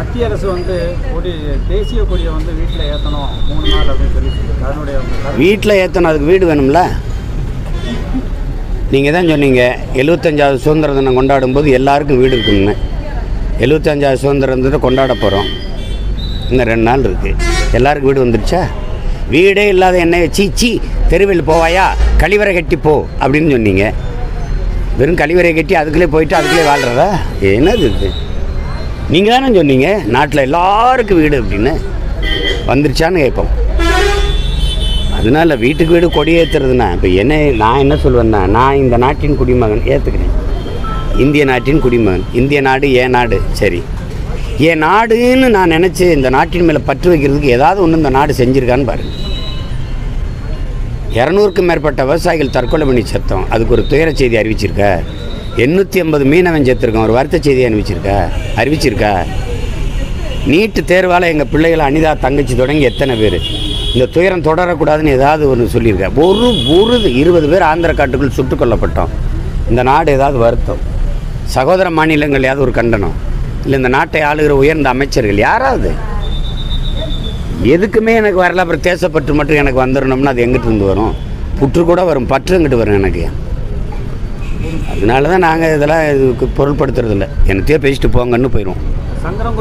மத்திய அரசு வந்து கொடி தேசிய கொடியை வந்து வீட்டில் ஏற்றணும் மூணு நாள் அப்படின்னு சொல்லி சொல்லியிருக்கு. அதனுடைய உங்க கருத்து வீட்டில் ஏற்றணும் அதுக்கு வீடு வேணும்ல நீங்கள் தான் சொன்னீங்க எழுபத்தஞ்சாவது சுதந்திர தினம் கொண்டாடும் போது எல்லாருக்கும் வீடு இருக்குன்னு எழுபத்தஞ்சாவது சுதந்திர தினத்தை கொண்டாட போகிறோம் இன்னும் ரெண்டு நாள் இருக்குது எல்லாருக்கும் வீடு வந்துருச்சா வீடே இல்லாத என்ன சீ சீ தெருவில் போவாயா கழிவறை கட்டி போ அப்படின்னு சொன்னீங்க வெறும் கழிவறை கட்டி அதுக்குள்ளே போயிட்டு அதுக்குள்ளே வாழ்கிறதா என்னது இது நீங்கள் தானே சொன்னீங்க நாட்டில் எல்லாருக்கும் வீடு அப்படின்னு வந்துருச்சான்னு கேட்போம் அதனால வீட்டுக்கு வீடு கொடி ஏற்றுறதுனா இப்போ என்ன நான் என்ன சொல்வேன்னா நான் இந்த நாட்டின் குடிமகன் ஏற்றுக்கிறேன் இந்திய நாட்டின் குடிமகன் இந்திய நாடு ஏன் நாடு சரி என் நாடுன்னு நான் நினச்சி இந்த நாட்டின் மேலே பற்று வைக்கிறதுக்கு ஏதாவது ஒன்று இந்த நாடு செஞ்சுருக்கான்னு பாருங்க இரநூறுக்கும் மேற்பட்ட விவசாயிகள் தற்கொலை பண்ணி செத்தோம் அதுக்கு ஒரு துயர செய்தி அறிவிச்சிருக்க எண்ணூற்றி ஐம்பது மீனவன் செத்துருக்கான் ஒரு வருத்த செய்தி அறிவிச்சிருக்கா அறிவிச்சிருக்கா நீட்டு தேர்வால் எங்கள் பிள்ளைகளை அனிதா தங்கச்சி தொடங்கி எத்தனை பேர் இந்த துயரம் தொடரக்கூடாதுன்னு ஏதாவது ஒன்று சொல்லியிருக்கா ஒரு ஒரு இருபது பேர் ஆந்திர காட்டுக்குள் சுட்டுக் கொல்லப்பட்டோம் இந்த நாடு ஏதாவது வருத்தம் சகோதர மாநிலங்கள் ஏதாவது ஒரு கண்டனம் இல்லை இந்த நாட்டை ஆளுகிற உயர்ந்த அமைச்சர்கள் யாராவது எதுக்குமே எனக்கு வரல அப்புறம் தேசப்பற்று மட்டும் எனக்கு வந்துடணும்னா அது எங்கிட்டு இருந்து வரும் புற்று கூட வரும் பற்று எங்கிட்டு வரும் எனக்கு அதனால தான் நாங்கள் இதெல்லாம் இதுக்கு பொருட்படுத்துறதில்ல என்னத்தையோ பேசிட்டு போங்கன்னு போயிடுவோம் சங்கரம்